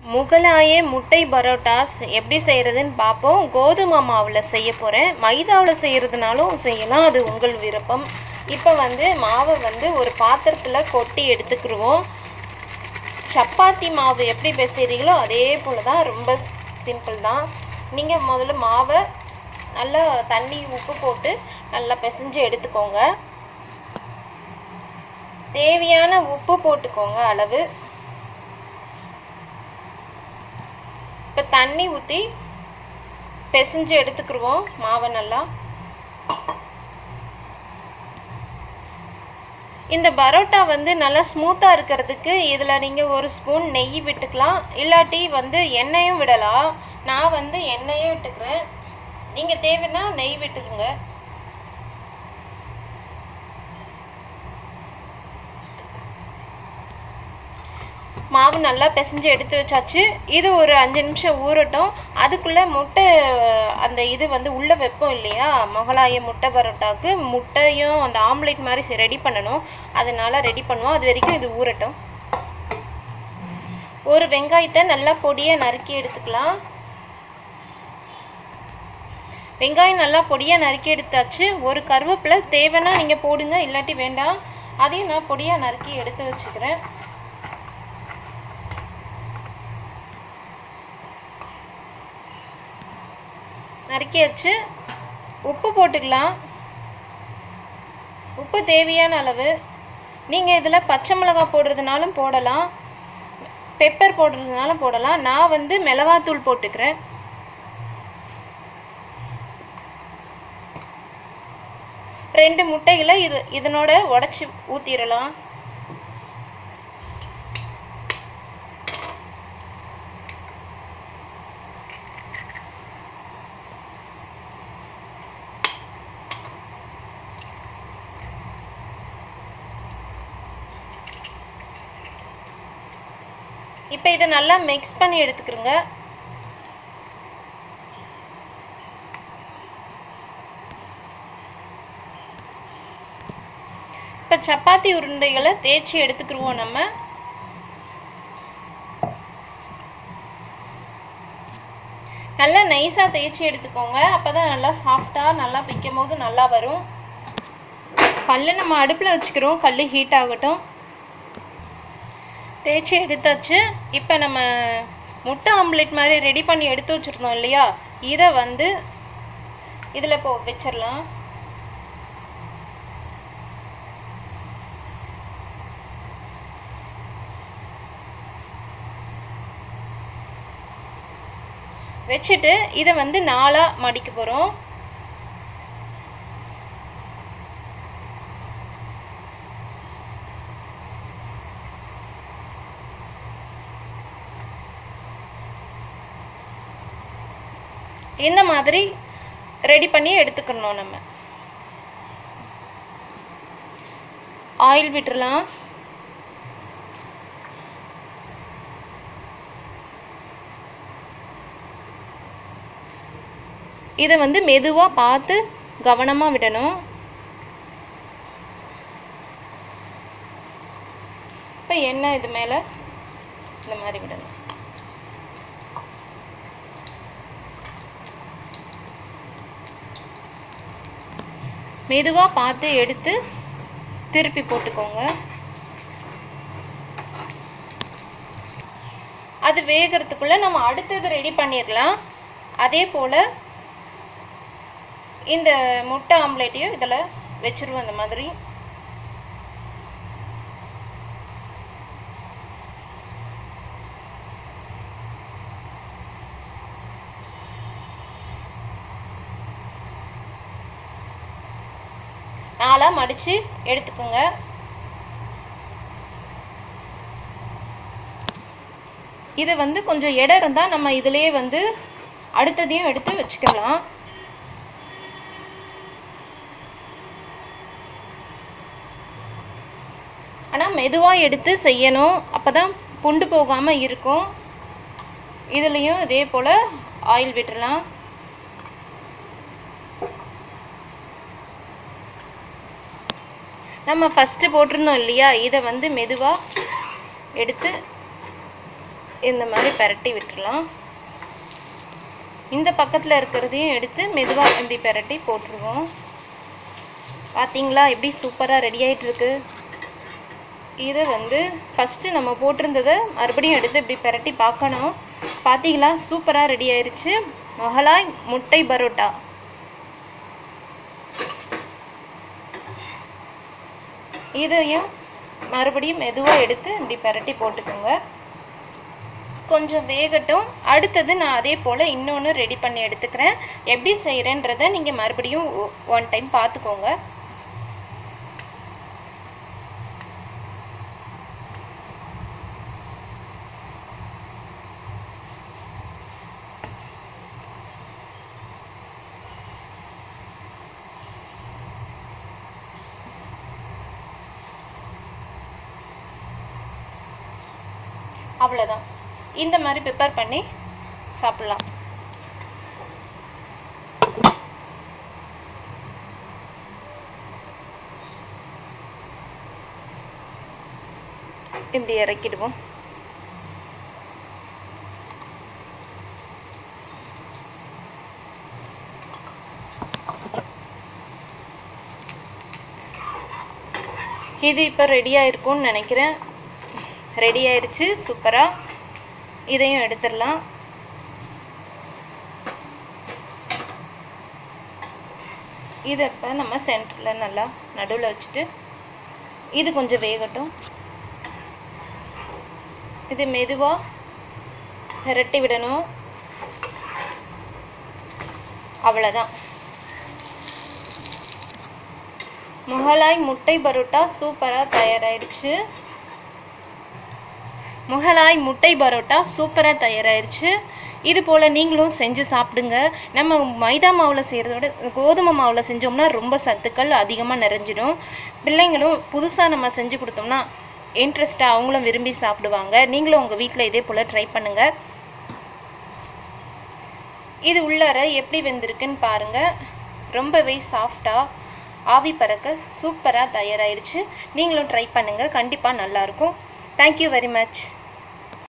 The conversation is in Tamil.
முகலாய முட்டை பரோட்டாஸ் எப்படி செய்கிறதுன்னு பார்ப்போம் கோதுமை மாவில் செய்ய போகிறேன் மைதாவில் செய்கிறதுனாலும் செய்யலாம் அது உங்கள் விருப்பம் இப்போ வந்து மாவை வந்து ஒரு பாத்திரத்தில் கொட்டி எடுத்துக்கிடுவோம் சப்பாத்தி மாவு எப்படி பிசைறீங்களோ அதே போல் தான் ரொம்ப சிம்பிள் தான் நீங்கள் முதல்ல மாவை நல்லா தண்ணி உப்பு போட்டு நல்லா பிசைஞ்சு எடுத்துக்கோங்க தேவையான உப்பு போட்டுக்கோங்க அளவு இப்போ தண்ணி ஊற்றி பிசைஞ்சு எடுத்துக்கிடுவோம் மாவை நல்லா இந்த பரோட்டா வந்து நல்லா ஸ்மூத்தாக இருக்கிறதுக்கு இதில் நீங்கள் ஒரு ஸ்பூன் நெய் விட்டுக்கலாம் இல்லாட்டி வந்து எண்ணெயும் விடலாம் நான் வந்து எண்ணெயே விட்டுக்கிறேன் நீங்கள் தேவைன்னா நெய் விட்டுருங்க மாவு நல்லா பிசைஞ்சு எடுத்து வச்சாச்சு இது ஒரு அஞ்சு நிமிஷம் ஊறட்டும் அதுக்குள்ளே முட்டை அந்த இது வந்து உள்ளே வைப்போம் இல்லையா முகலாய முட்டை பரோட்டாவுக்கு முட்டையும் அந்த ஆம்லேட் மாதிரி ரெடி பண்ணணும் அதனால ரெடி பண்ணுவோம் அது வரைக்கும் இது ஊறட்டும் ஒரு வெங்காயத்தை நல்லா பொடியாக நறுக்கி எடுத்துக்கலாம் வெங்காயம் நல்லா பொடியாக நறுக்கி எடுத்தாச்சு ஒரு கருவேப்பிலை தேவைன்னா நீங்கள் போடுங்க இல்லாட்டி வேண்டாம் அதையும் நான் பொடியாக நறுக்கி எடுத்து வச்சுக்கிறேன் நறுக்கியாச்சு உப்பு போட்டுக்கலாம் உப்பு தேவையான அளவு நீங்கள் இதில் பச்சை மிளகாய் போடுறதுனாலும் போடலாம் பெப்பர் போடுறதுனாலும் போடலாம் நான் வந்து மிளகாத்தூள் போட்டுக்கிறேன் ரெண்டு முட்டைகளை இது இதனோட உடச்சி ஊற்றிடலாம் இப்போ இதை நல்லா மிக்ஸ் பண்ணி எடுத்துக்கிறோங்க இப்போ சப்பாத்தி உருண்டைகளை தேய்ச்சி எடுத்துக்கிருவோம் நம்ம நல்லா நைஸாக தேய்ச்சி எடுத்துக்கோங்க அப்போ தான் நல்லா சாஃப்டாக நல்லா பிக்கும் போது நல்லா வரும் கல் நம்ம அடுப்பில் வச்சுக்கிறோம் கல் ஹீட் ஆகட்டும் தேய்ச்சி எடுத்தாச்சு இப்போ நம்ம முட்டை ஆம்லெட் மாதிரி ரெடி பண்ணி எடுத்து வச்சுருந்தோம் இல்லையா இதை வந்து இதில் போ வச்சிடலாம் வச்சுட்டு இதை வந்து நாலாக மடிக்க போகிறோம் இந்த மாதிரி ரெடி பண்ணி எடுத்துக்கணும் நம்ம ஆயில் விட்டுறலாம் இதை வந்து மெதுவாக பார்த்து கவனமாக விடணும் இப்போ எண்ணெய் இது மேலே இந்த மாதிரி விடணும் மெதுவாக பார்த்து எடுத்து திருப்பி போட்டுக்கோங்க அது வேகிறதுக்குள்ளே நம்ம அடுத்தது ரெடி பண்ணிடலாம் அதே போல் இந்த முட்டை ஆம்லேட்டையும் இதில் வச்சுருவோம் இந்த மாதிரி நாலாக மடித்து எடுத்துக்கோங்க இது வந்து கொஞ்சம் இடம் இருந்தால் நம்ம இதிலே வந்து அடுத்ததையும் எடுத்து வச்சுக்கலாம் ஆனால் மெதுவாக எடுத்து செய்யணும் அப்போ தான் புண்டு போகாமல் இருக்கும் இதுலேயும் இதே போல் ஆயில் விட்டுறலாம் நம்ம ஃபஸ்ட்டு போட்டிருந்தோம் இல்லையா இதை வந்து மெதுவாக எடுத்து இந்த மாதிரி பரட்டி விட்டுறலாம் இந்த பக்கத்தில் இருக்கிறதையும் எடுத்து மெதுவாக இப்படி பரட்டி போட்டுருவோம் பார்த்தீங்களா எப்படி சூப்பராக ரெடி ஆயிட்டு இருக்கு இதை வந்து ஃபஸ்ட்டு நம்ம போட்டிருந்ததை மறுபடியும் எடுத்து இப்படி பரட்டி பார்க்கணும் பார்த்தீங்களா சூப்பராக ரெடி ஆயிருச்சு மொகலாய் முட்டை பரோட்டா இதையும் மறுபடியும் மெதுவாக எடுத்து இப்படி பரட்டி போட்டுக்கோங்க கொஞ்சம் வேகட்டும் அடுத்தது நான் அதே போல் இன்னொன்று ரெடி பண்ணி எடுத்துக்கிறேன் எப்படி செய்கிறேன்றதை நீங்கள் மறுபடியும் ஒன் டைம் பார்த்துக்கோங்க அவ்வளோதான் இந்த மாதிரி ப்ரிப்பேர் பண்ணி சாப்பிட்லாம் இப்படி இறக்கிடுவோம் இது இப்போ ரெடியாக இருக்கும்னு நினைக்கிறேன் ரெடி ஆயிடுச்சு சூப்பராக இதையும் எடுத்துடலாம் இதை இப்போ நம்ம சென்டரில் நல்லா நடுவில் வச்சுட்டு இது கொஞ்சம் வேகட்டும் இது மெதுவாக விரட்டி விடணும் அவ்வளோதான் முகலாய் முட்டை பரோட்டா சூப்பராக தயாராகிடுச்சு முகலாய் முட்டை பரோட்டா சூப்பராக தயாராகிருச்சு இது போல் நீங்களும் செஞ்சு சாப்பிடுங்க நம்ம மைதா மாவில் செய்கிறத விட கோதுமை மாவில் செஞ்சோம்னா ரொம்ப சத்துக்கள் அதிகமாக நிறைஞ்சிடும் பிள்ளைங்களும் புதுசாக நம்ம செஞ்சு கொடுத்தோம்னா இன்ட்ரெஸ்ட்டாக அவங்களும் விரும்பி சாப்பிடுவாங்க நீங்களும் உங்கள் வீட்டில் இதே போல் ட்ரை பண்ணுங்கள் இது உள்ளார எப்படி வெந்திருக்குன்னு பாருங்கள் ரொம்பவே சாஃப்டாக ஆவி பறக்க சூப்பராக தயாராகிடுச்சு நீங்களும் ட்ரை பண்ணுங்கள் கண்டிப்பாக நல்லாயிருக்கும் தேங்க்யூ வெரி மச்